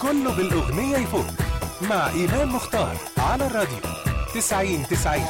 كله بالأغنية يفوت مع إيمان مختار على الراديو 90 90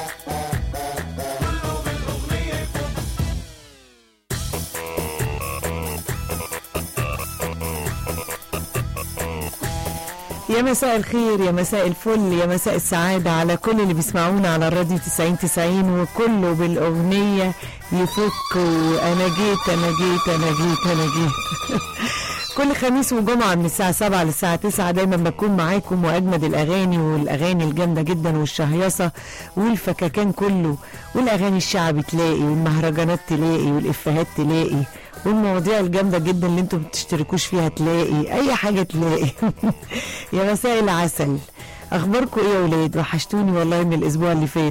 يا مساء الخير يا مساء الفل يا مساء السعادة على كل اللي بيسمعونا على الراديو 90 90 وكله بالأغنية يفك وأنا جيت أنا جيت أنا جيت أنا جيت كل خميس وجمعة من الساعة 7 للساعة 9 دايما بكون معاكم وأجمد الأغاني والأغاني الجامدة جدا والشهيصة والفكاكان كله والأغاني الشعبي تلاقي والمهرجانات تلاقي والإفيهات تلاقي والمواضيع الجامدة جدا اللي انتم بتشتركوش فيها تلاقي أي حاجة تلاقي يا مساء العسل أخباركم إيه يا ولاد وحشتوني والله من الأسبوع اللي فات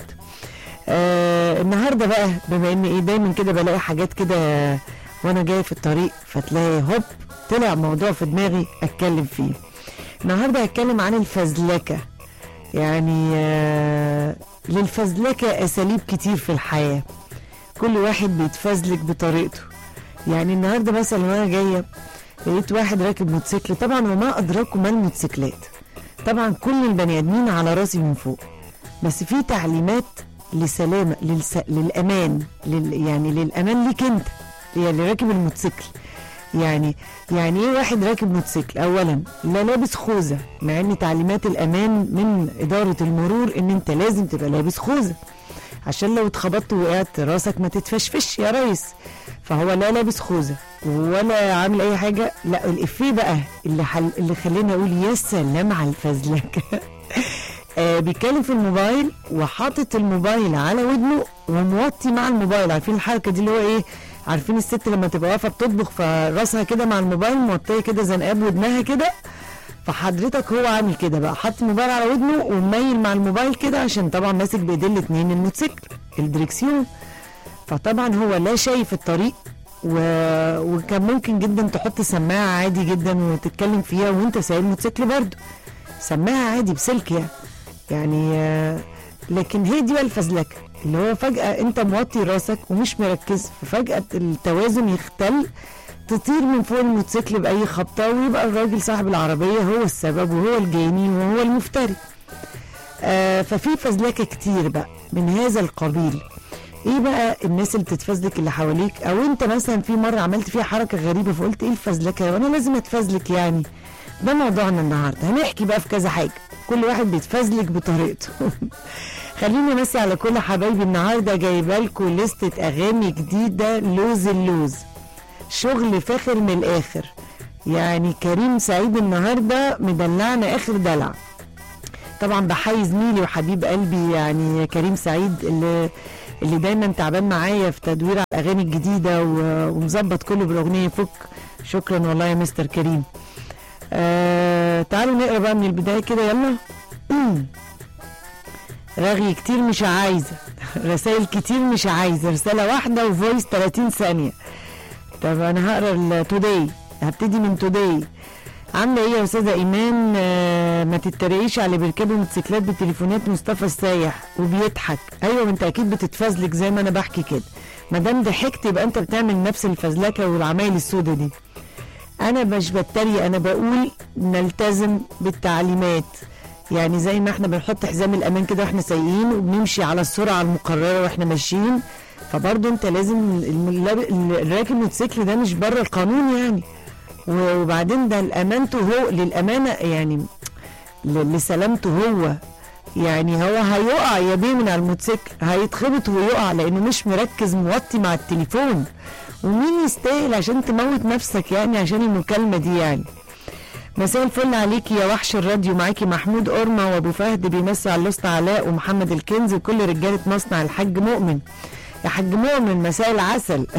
آه النهارده بقى بما ان ايه دايما كده بلاقي حاجات كده وانا جاي في الطريق فتلاقي هوب طلع موضوع في دماغي اتكلم فيه النهارده هتكلم عن الفزلكه يعني آه للفزلكه اساليب كتير في الحياه كل واحد بيتفزلك بطريقته يعني النهارده مثلا وانا جايه لقيت واحد راكب موتوسيكل طبعا وما ادراكم ما الموتوسيكلات طبعا كل البني ادمين على راسي من فوق بس في تعليمات لسلامة للس... للأمان لل... يعني للأمان ليك أنت يعني اللي راكب الموتوسيكل يعني يعني ايه واحد راكب موتوسيكل اولا لا لابس خوذه مع ان تعليمات الامان من اداره المرور ان انت لازم تبقى لابس خوذه عشان لو اتخبطت وقعت راسك ما تتفشفش يا ريس فهو لا لابس خوذه ولا عامل اي حاجه لا الافيه بقى اللي حل... اللي خلينا اقول يا سلام على الفزلكه آه بيتكلم في الموبايل وحاطط الموبايل على ودنه وموطي مع الموبايل عارفين الحركه دي اللي هو ايه عارفين الست لما تبقى واقفه بتطبخ فراسها كده مع الموبايل موطيه كده زنقاه بودنها كده فحضرتك هو عامل كده بقى حاطط الموبايل على ودنه ومميل مع الموبايل كده عشان طبعا ماسك بايديه الاتنين الموتوسيكل الدريكسيون فطبعا هو لا شايف الطريق و... وكان ممكن جدا تحط سماعه عادي جدا وتتكلم فيها وانت سايق الموتوسيكل برضه سماعه عادي بسلك يعني يعني آه، لكن هي دي بقى الفزلكه اللي هو فجاه انت موطي راسك ومش مركز ففجاه التوازن يختل تطير من فوق الموتوسيكل باي خبطه ويبقى الراجل صاحب العربيه هو السبب وهو الجاني وهو المفتري آه ففي فزلكه كتير بقى من هذا القبيل ايه بقى الناس اللي بتتفزلك اللي حواليك او انت مثلا في مره عملت فيها حركه غريبه فقلت ايه الفزلكه وانا لازم اتفزلك يعني ده موضوعنا النهارده هنحكي بقى في كذا حاجه كل واحد بيتفزلك بطريقته خليني امسي على كل حبايبي النهارده جايبه لكم لستة اغاني جديده لوز اللوز شغل فاخر من الاخر يعني كريم سعيد النهارده مدلعنا اخر دلع طبعا بحيي زميلي وحبيب قلبي يعني كريم سعيد اللي اللي دايما تعبان معايا في تدوير على الاغاني الجديده و- ومظبط كله بالاغنيه يفك شكرا والله يا مستر كريم آه تعالوا نقرا بقى من البدايه كده يلا رغي كتير مش عايزه رسائل كتير مش عايزه رساله واحده وفويس 30 ثانيه طب انا هقرا التوداي هبتدي من توداي عامله ايه يا استاذه ايمان آه ما تتريقيش على اللي بيركبوا موتوسيكلات بتليفونات مصطفى السايح وبيضحك ايوه ما انت اكيد بتتفزلك زي ما انا بحكي كده ما دام ضحكت يبقى انت بتعمل نفس الفزلكه والعمايل السودة دي انا مش بتريق انا بقول نلتزم بالتعليمات يعني زي ما احنا بنحط حزام الامان كده واحنا سايقين وبنمشي على السرعه المقرره واحنا ماشيين فبرضه انت لازم الم- الراكب الموتوسيكل ده مش بره القانون يعني وبعدين ده الامانته هو للامانه يعني ل- لسلامته هو يعني هو هيقع يا بيه من على الموتوسيكل هيتخبط ويقع لانه مش مركز موطي مع التليفون ومين يستاهل عشان تموت نفسك يعني عشان المكالمه دي يعني مساء الفل عليكي يا وحش الراديو معاكي محمود قرمه وابو فهد بيمسي على الاسطى علاء ومحمد الكنز وكل رجاله مصنع الحاج مؤمن يا حاج مؤمن مساء العسل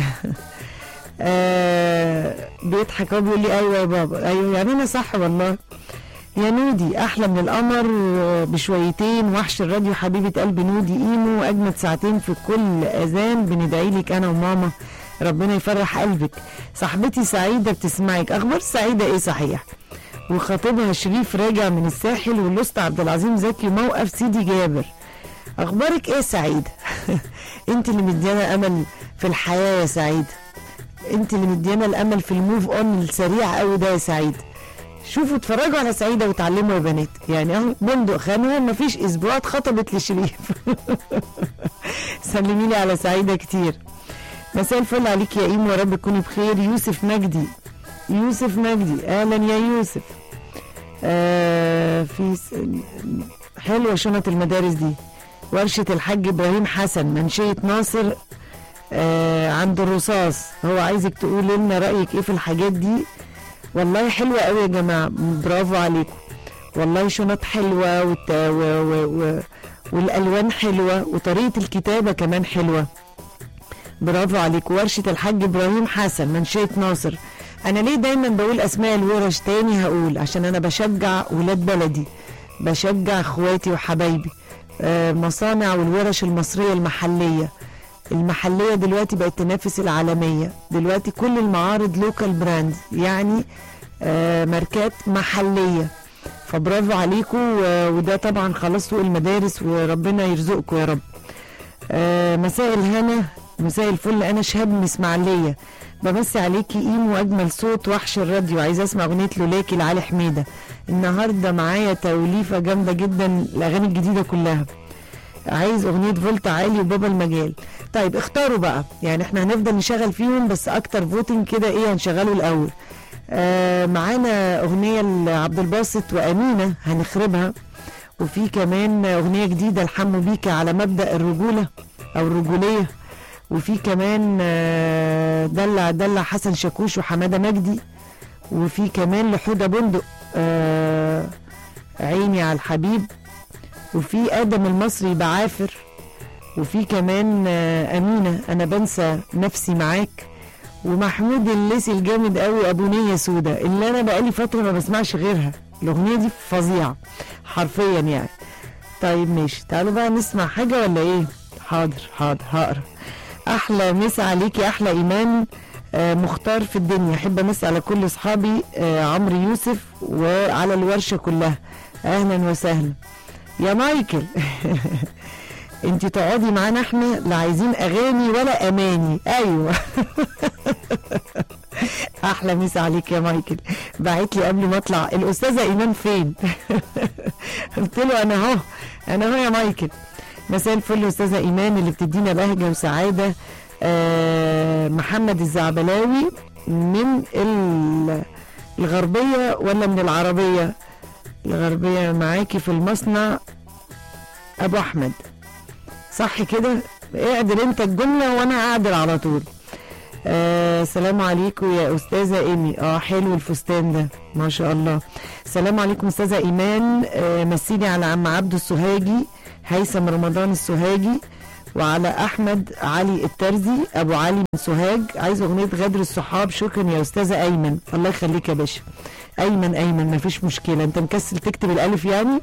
آه بيضحك هو بيقول لي ايوه يا بابا ايوه يعني انا صح والله يا نودي احلى من القمر بشويتين وحش الراديو حبيبه قلبي نودي ايمو اجمد ساعتين في كل اذان بندعي لك انا وماما ربنا يفرح قلبك صاحبتي سعيده بتسمعك اخبار سعيده ايه صحيح وخطيبها شريف راجع من الساحل والاسطى عبد العظيم زكي موقف سيدي جابر اخبارك ايه سعيده انت اللي مديانا امل في الحياه يا سعيده انت اللي مديانا الامل في الموف اون السريع قوي ده يا سعيد شوفوا اتفرجوا على سعيده وتعلموا يا بنات يعني اهو بندق خانها مفيش اسبوع اتخطبت لشريف سلمي لي على سعيده كتير مساء الفل عليك يا ايم ورب تكوني بخير يوسف مجدي يوسف مجدي اهلا يا يوسف آه في س... حلوه شنط المدارس دي ورشه الحاج ابراهيم حسن منشيه ناصر آه عند الرصاص هو عايزك تقول لنا رايك ايه في الحاجات دي والله حلوه قوي يا جماعه برافو عليكم والله شنط حلوه والت... و... و... و... والالوان حلوه وطريقه الكتابه كمان حلوه برافو عليك ورشه الحاج ابراهيم حسن منشيه ناصر انا ليه دايما بقول اسماء الورش تاني هقول عشان انا بشجع ولاد بلدي بشجع اخواتي وحبايبي آه، مصانع والورش المصريه المحليه المحليه دلوقتي بقت تنافس العالميه دلوقتي كل المعارض لوكال براند يعني آه، ماركات محليه فبرافو عليكم و- وده طبعا خلاص سوق المدارس وربنا يرزقكم يا رب آه، مساء الهنا مساء الفل انا شهاب من اسماعيليه بمسي عليكي ايم واجمل صوت وحش الراديو عايزه اسمع اغنيه لولاكي لعلي حميده النهارده معايا توليفه جامده جدا الاغاني الجديده كلها عايز اغنيه فولت عالي وبابا المجال طيب اختاروا بقى يعني احنا هنفضل نشغل فيهم بس اكتر فوتنج كده ايه هنشغله الاول آه معانا اغنيه لعبد الباسط وامينه هنخربها وفي كمان اغنيه جديده لحمو بيكا على مبدا الرجوله او الرجوليه وفي كمان آه، دلع دلع حسن شاكوش وحماده مجدي وفي كمان لحوده بندق آه، عيني على الحبيب وفي ادم المصري بعافر وفي كمان آه، امينه انا بنسى نفسي معاك ومحمود الليسي الجامد قوي ابو نيه سودا اللي انا بقالي فتره ما بسمعش غيرها الاغنيه دي فظيعه حرفيا يعني طيب ماشي تعالوا بقى نسمع حاجه ولا ايه حاضر حاضر هقرا احلى مسا عليكي احلى ايمان آه، مختار في الدنيا احب امسي على كل اصحابي آه، عمرو يوسف وعلى الورشه كلها اهلا وسهلا يا مايكل انت تقعدي معانا احنا لا عايزين اغاني ولا اماني ايوه احلى مسا عليك يا مايكل بعت لي قبل ما اطلع الاستاذه ايمان فين قلت له انا اهو انا اهو يا مايكل مساء الفل استاذه ايمان اللي بتدينا بهجه وسعاده آه محمد الزعبلاوي من ال- الغربيه ولا من العربيه الغربيه معاكي في المصنع ابو احمد صح كده اعدل انت الجمله وانا اعدل على طول آه سلام عليكم يا استاذه ايمي اه حلو الفستان ده ما شاء الله سلام عليكم استاذه ايمان آه مسيني على عم عبد السوهاجي هيثم رمضان السوهاجي وعلى احمد علي الترزي ابو علي من سوهاج عايز اغنيه غدر الصحاب شكرا يا استاذه ايمن الله يخليك يا باشا ايمن ايمن مفيش مشكله انت مكسل تكتب الالف يعني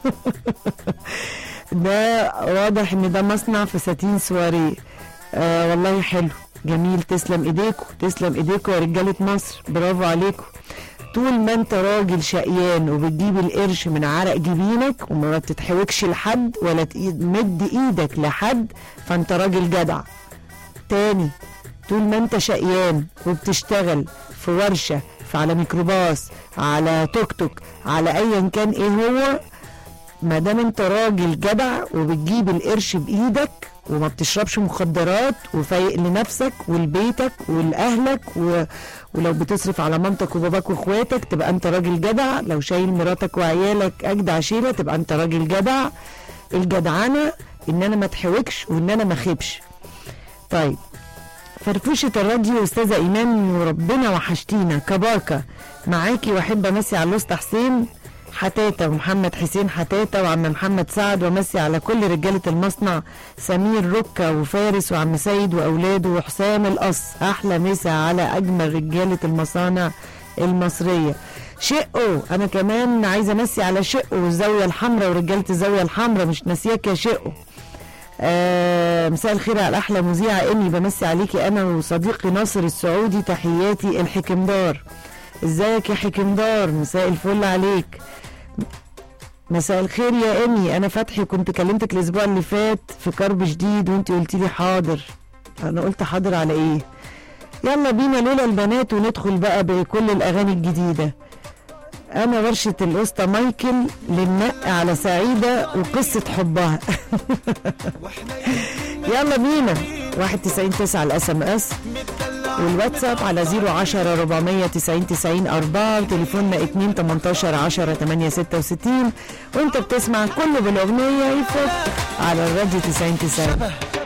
ده واضح ان ده مصنع فساتين سواريه آه والله حلو جميل تسلم ايديكم تسلم ايديكم يا رجاله مصر برافو عليكم طول ما انت راجل شقيان وبتجيب القرش من عرق جبينك وما بتتحوكش لحد ولا تمد ايدك لحد فانت راجل جدع تاني طول ما انت شقيان وبتشتغل في ورشة في على ميكروباص على توك توك على ايا كان ايه هو ما دام انت راجل جدع وبتجيب القرش بايدك وما بتشربش مخدرات وفايق لنفسك ولبيتك ولاهلك و... ولو بتصرف على مامتك وباباك واخواتك تبقى انت راجل جدع لو شايل مراتك وعيالك اجدع شيله تبقى انت راجل جدع الجدعنه ان انا ما اتحوكش وان انا ما اخيبش طيب فرفوشة الراديو استاذة ايمان وربنا وحشتينا كباكا معاكي واحب امسي على الاسطى حسين حتاتة ومحمد حسين حتاتة وعم محمد سعد ومسي على كل رجالة المصنع سمير ركة وفارس وعم سيد وأولاده وحسام القص أحلى مسا على أجمل رجالة المصانع المصرية شقه أنا كمان عايزة أمسي على شقه والزاوية الحمراء ورجالة الزاوية الحمراء مش ناسياك يا شقه آه مساء الخير على احلى مذيعه امي بمسي عليكي انا وصديقي ناصر السعودي تحياتي الحكمدار ازيك يا حكمدار مساء الفل عليك مساء الخير يا امي انا فتحي كنت كلمتك الاسبوع اللي فات في كرب جديد وانت قلت لي حاضر انا قلت حاضر على ايه يلا بينا لولا البنات وندخل بقى بكل الاغاني الجديده انا ورشه الاسطى مايكل للنق على سعيده وقصه حبها يلا بينا 91 9 الاس ام اس والواتساب على 010 490 90 4 وتليفوننا 2 18 10 8 66 وانت بتسمع كله بالاغنيه يفوت على الراديو 90 90